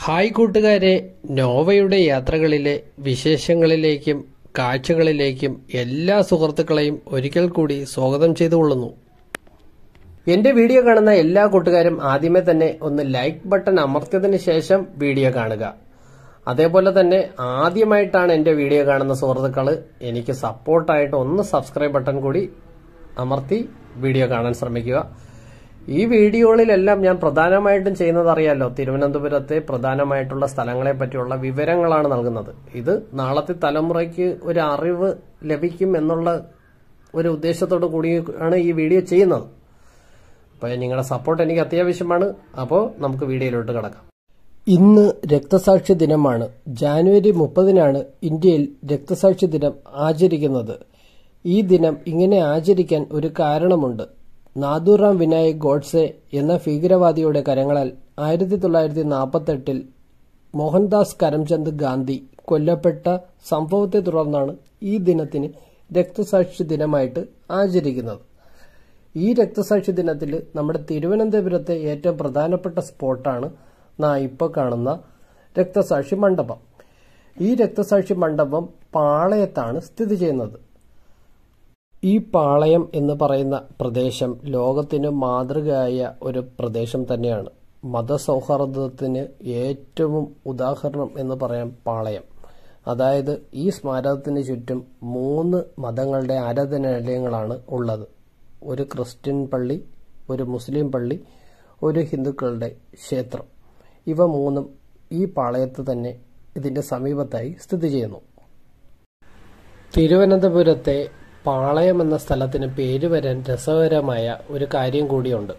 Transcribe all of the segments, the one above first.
hi കൂട്ടുകാരെ നോവയുടെ യാത്രകളിലെ വിശേഷങ്ങളിലേക്കും കാഴ്ചകളിലേക്കും എല്ലാ സുഹൃത്തുക്കളെയും ഒരിക്കൽ കൂടി സ്വാഗതം ചെയ്തുകൊള്ളുന്നു എന്റെ വീഡിയോ കാണുന്ന എല്ലാ കൂട്ടുകാരും ആദ്യമേ തന്നെ ഒന്ന് ലൈക്ക് ബട്ടൺ അമർത്തിയതിനു ശേഷം വീഡിയോ കാണുക അതേപോലെ തന്നെ ആദ്യമായിട്ടാണ് എന്റെ വീഡിയോ കാണുന്ന സുഹൃത്തുക്കൾ എനിക്ക് സപ്പോർട്ടായിട്ട് ഒന്ന് സബ്സ്ക്രൈബ് ബട്ടൺ കൂടി അമർത്തി വീഡിയോ കാണാൻ ശ്രമിക്കുക ഈ വീഡിയോകളിലെല്ലാം ഞാൻ പ്രധാനമായിട്ടും ചെയ്യുന്നത് അറിയാലോ തിരുവനന്തപുരത്തെ പ്രധാനമായിട്ടുള്ള സ്ഥലങ്ങളെ പറ്റിയുള്ള വിവരങ്ങളാണ് നൽകുന്നത് ഇത് നാളത്തെ തലമുറയ്ക്ക് ഒരു അറിവ് ലഭിക്കും എന്നുള്ള ഒരു ഉദ്ദേശത്തോടു കൂടിയാണ് ഈ വീഡിയോ ചെയ്യുന്നത് അപ്പോൾ നിങ്ങളുടെ സപ്പോർട്ട് എനിക്ക് അത്യാവശ്യമാണ് അപ്പോൾ നമുക്ക് വീഡിയോയിലോട്ട് കിടക്കാം ഇന്ന് രക്തസാക്ഷി ദിനമാണ് ജാനുവരി മുപ്പതിനാണ് ഇന്ത്യയിൽ രക്തസാക്ഷി ദിനം ആചരിക്കുന്നത് ഈ ദിനം ഇങ്ങനെ ആചരിക്കാൻ ഒരു കാരണമുണ്ട് നാദുറാം വിനായക് ഗോഡ്സെ എന്ന ഭീകരവാദിയുടെ കരങ്ങളാൽ ആയിരത്തി തൊള്ളായിരത്തി നാൽപ്പത്തെട്ടിൽ മോഹൻദാസ് കരംചന്ദ് ഗാന്ധി കൊല്ലപ്പെട്ട സംഭവത്തെ തുടർന്നാണ് ഈ ദിനത്തിന് രക്തസാക്ഷി ദിനമായിട്ട് ആചരിക്കുന്നത് ഈ രക്തസാക്ഷി ദിനത്തിൽ നമ്മുടെ തിരുവനന്തപുരത്തെ ഏറ്റവും പ്രധാനപ്പെട്ട സ്പോട്ടാണ് നാ ഇപ്പോൾ കാണുന്ന രക്തസാക്ഷി മണ്ഡപം ഈ രക്തസാക്ഷി മണ്ഡപം പാളയത്താണ് സ്ഥിതി ചെയ്യുന്നത് ഈ പാളയം എന്ന് പറയുന്ന പ്രദേശം ലോകത്തിന് മാതൃകയായ ഒരു പ്രദേശം തന്നെയാണ് മതസൗഹാർദ്ദത്തിന് ഏറ്റവും ഉദാഹരണം എന്ന് പറയാം പാളയം അതായത് ഈ സ്മാരകത്തിന് ചുറ്റും മൂന്ന് മതങ്ങളുടെ ആരാധനാലയങ്ങളാണ് ഉള്ളത് ഒരു ക്രിസ്ത്യൻ പള്ളി ഒരു മുസ്ലിം പള്ളി ഒരു ഹിന്ദുക്കളുടെ ക്ഷേത്രം ഇവ മൂന്നും ഈ പാളയത്ത് തന്നെ ഇതിന്റെ സമീപത്തായി സ്ഥിതി ചെയ്യുന്നു തിരുവനന്തപുരത്തെ പാളയം എന്ന സ്ഥലത്തിന് പേര് വരാൻ രസകരമായ ഒരു കാര്യം കൂടിയുണ്ട്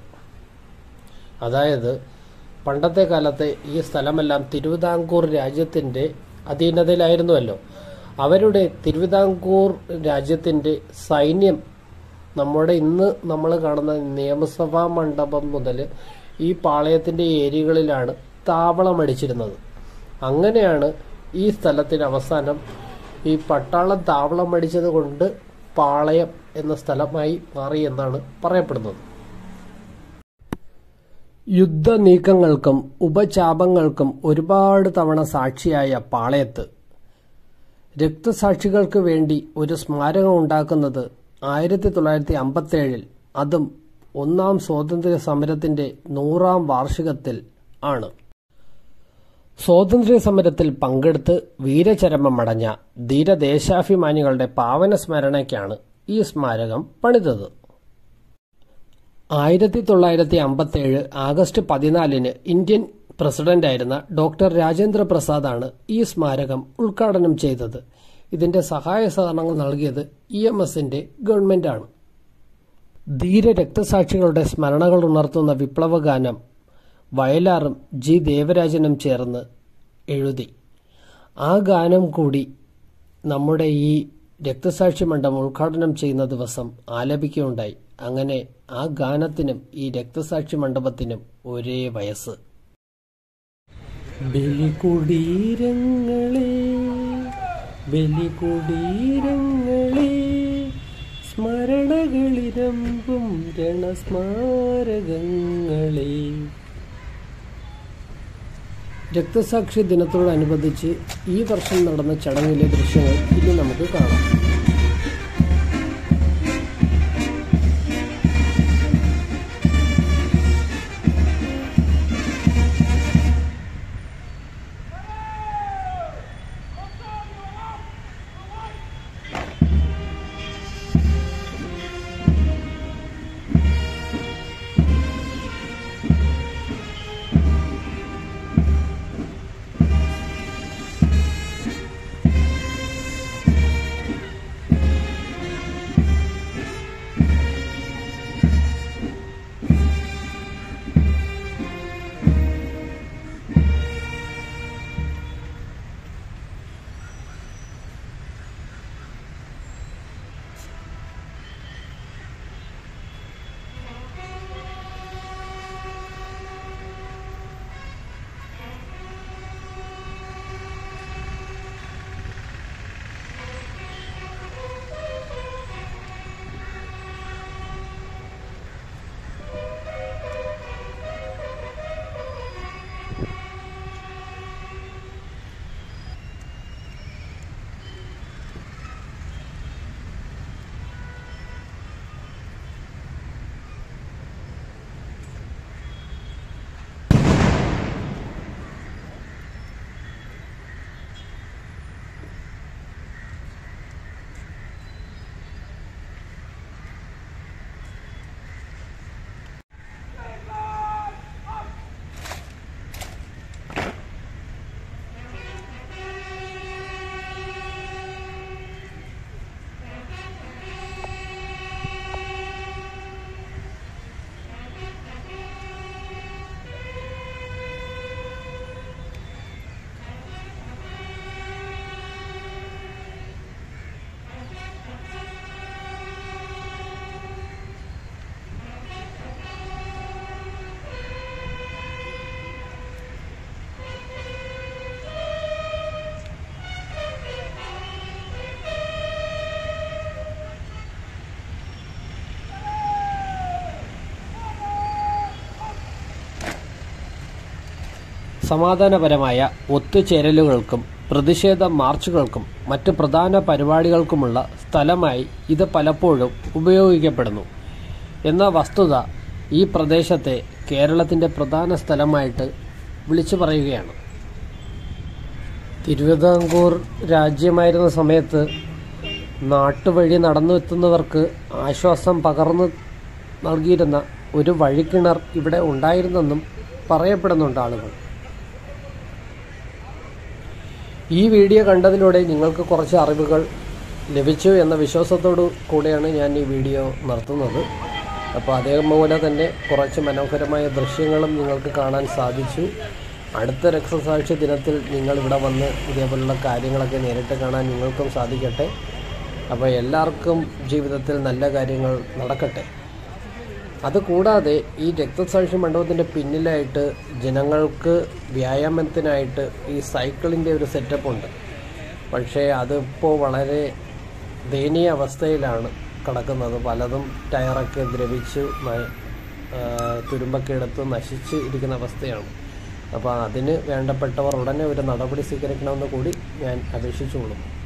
അതായത് പണ്ടത്തെ കാലത്തെ ഈ സ്ഥലമെല്ലാം തിരുവിതാംകൂർ രാജ്യത്തിന്റെ അധീനതയിലായിരുന്നുവല്ലോ അവരുടെ തിരുവിതാംകൂർ രാജ്യത്തിന്റെ സൈന്യം നമ്മുടെ ഇന്ന് നമ്മൾ കാണുന്ന നിയമസഭാ മണ്ഡപം മുതൽ ഈ പാളയത്തിന്റെ ഏരിയകളിലാണ് താവളമടിച്ചിരുന്നത് അങ്ങനെയാണ് ഈ സ്ഥലത്തിന് അവസാനം ഈ പട്ടാളം താവളം അടിച്ചത് കൊണ്ട് പാളയം എന്ന സ്ഥലമായി മാറി എന്നാണ് പറയപ്പെടുന്നത് യുദ്ധ നീക്കങ്ങൾക്കും ഉപചാപങ്ങൾക്കും ഒരുപാട് തവണ സാക്ഷിയായ പാളയത്ത് രക്തസാക്ഷികൾക്ക് വേണ്ടി ഒരു സ്മാരകം ഉണ്ടാക്കുന്നത് ആയിരത്തി തൊള്ളായിരത്തി അമ്പത്തേഴിൽ അതും ഒന്നാം സ്വാതന്ത്ര്യ സമരത്തിന്റെ നൂറാം വാർഷികത്തിൽ ആണ് സ്വാതന്ത്ര്യ സമരത്തിൽ പങ്കെടുത്ത് വീരചരമമടഞ്ഞ ധീരദേശാഭിമാനികളുടെ പാവന സ്മരണയ്ക്കാണ് ഈ സ്മാരകം പണിതത് ആയിരത്തി തൊള്ളായിരത്തി അമ്പത്തേഴ് ആഗസ്റ്റ് പതിനാലിന് ഇന്ത്യൻ പ്രസിഡന്റായിരുന്ന ഡോക്ടർ രാജേന്ദ്ര പ്രസാദാണ് ഈ സ്മാരകം ഉദ്ഘാടനം ചെയ്തത് ഇതിന്റെ സഹായ സഹകരണങ്ങൾ നൽകിയത് ഇ എം എസിന്റെ ഗവൺമെന്റാണ് ധീര രക്തസാക്ഷികളുടെ സ്മരണകൾ ഉണർത്തുന്ന വിപ്ലവഗാനം വയലാറും ജി ദേവരാജനും ചേർന്ന് എഴുതി ആ ഗാനം കൂടി നമ്മുടെ ഈ രക്തസാക്ഷി മണ്ഡപം ഉദ്ഘാടനം ചെയ്യുന്ന ദിവസം ആലപിക്കുകയുണ്ടായി അങ്ങനെ ആ ഗാനത്തിനും ഈ രക്തസാക്ഷി മണ്ഡപത്തിനും ഒരേ വയസ്സ് ബലികുടീരങ്ങളെ ബലികുടീരങ്ങളെ സ്മരണകളിരമ്പും രണസ്മാരകങ്ങളെ രക്തസാക്ഷി ദിനത്തോടനുബന്ധിച്ച് ഈ വർഷം നടന്ന ചടങ്ങിലെ ദൃശ്യങ്ങൾ ഇനി നമുക്ക് കാണാം സമാധാനപരമായ ഒത്തുചേരലുകൾക്കും പ്രതിഷേധ മാർച്ചുകൾക്കും മറ്റ് പ്രധാന പരിപാടികൾക്കുമുള്ള സ്ഥലമായി ഇത് പലപ്പോഴും ഉപയോഗിക്കപ്പെടുന്നു എന്ന വസ്തുത ഈ പ്രദേശത്തെ കേരളത്തിൻ്റെ പ്രധാന സ്ഥലമായിട്ട് വിളിച്ചു പറയുകയാണ് തിരുവിതാംകൂർ രാജ്യമായിരുന്ന സമയത്ത് നാട്ടുവഴി നടന്നു എത്തുന്നവർക്ക് ആശ്വാസം പകർന്നു നൽകിയിരുന്ന ഒരു വഴിക്കിണർ ഇവിടെ ഉണ്ടായിരുന്നെന്നും പറയപ്പെടുന്നുണ്ട് ആളുകൾ ഈ വീഡിയോ കണ്ടതിലൂടെ നിങ്ങൾക്ക് കുറച്ച് അറിവുകൾ ലഭിച്ചു എന്ന വിശ്വാസത്തോടു കൂടെയാണ് ഞാൻ ഈ വീഡിയോ നടത്തുന്നത് അപ്പോൾ അതേപോലെ തന്നെ കുറച്ച് മനോഹരമായ ദൃശ്യങ്ങളും നിങ്ങൾക്ക് കാണാൻ സാധിച്ചു അടുത്ത രക്തസാക്ഷി ദിനത്തിൽ നിങ്ങൾ ഇവിടെ വന്ന് ഇതേപോലുള്ള കാര്യങ്ങളൊക്കെ നേരിട്ട് കാണാൻ നിങ്ങൾക്കും സാധിക്കട്ടെ അപ്പോൾ എല്ലാവർക്കും ജീവിതത്തിൽ നല്ല കാര്യങ്ങൾ നടക്കട്ടെ അതുകൂടാതെ ഈ രക്തസാക്ഷി മണ്ഡപത്തിൻ്റെ പിന്നിലായിട്ട് ജനങ്ങൾക്ക് വ്യായാമത്തിനായിട്ട് ഈ സൈക്കിളിൻ്റെ ഒരു സെറ്റപ്പ് ഉണ്ട് പക്ഷേ അതിപ്പോൾ വളരെ ദയനീയ അവസ്ഥയിലാണ് കിടക്കുന്നത് പലതും ടയറൊക്കെ ദ്രവിച്ച് ന- ആ, തുരുമ്പൊക്കെ എടുത്ത് നശിച്ച് ഇരിക്കുന്ന അവസ്ഥയാണ് അപ്പോൾ അതിന് വേണ്ടപ്പെട്ടവർ ഉടനെ ഒരു നടപടി സ്വീകരിക്കണമെന്ന് കൂടി ഞാൻ അപേക്ഷിച്ചുകൊള്ളുന്നു